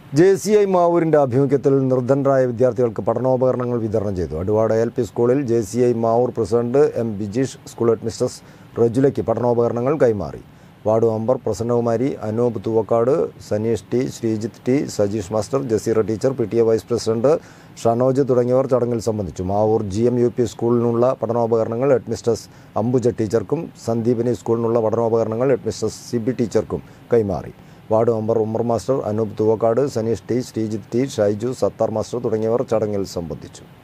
J C I മാവൂരിൻ്റെ ആഭിമുഖ്യത്തിൽ നിർധനരായ വിദ്യാർത്ഥികൾക്ക് പഠനോപകരണങ്ങൾ വിതരണം ചെയ്തു അടിവാട് എൽ പി സ്കൂളിൽ J C I Mavoor president M Bijeesh school headmistress റജുലയ്ക്ക് പഠനോപകരണങ്ങൾ കൈമാറി ward member Prasannakumari Anoop Thoovakkad Saneesh T Sreejith T Sajeesh master Jaseera teacher P T A vice president Shanoj തുടങ്ങിയവർ ചടങ്ങിൽ സംബന്ധിച്ചു Mavoor G M U P സ്കൂളിനുള്ള പഠനോപകരണങ്ങൾ ഹെഡ്മിസ്ട്രസ് അംബുജ ടീച്ചർക്കും സന്ദീപിനി സ്കൂളിനുള്ള പഠനോപകരണങ്ങൾ ഹെഡ്മിസ്ട്രസ് സി ബി ടീച്ചർക്കും കൈമാറി ward member Ummer master Anoop Thoovakkad Saneesh T Sreejith T Shaiju Sathar master തുടങ്ങിയവർ ചടങ്ങിൽ സംബന്ധിച്ചു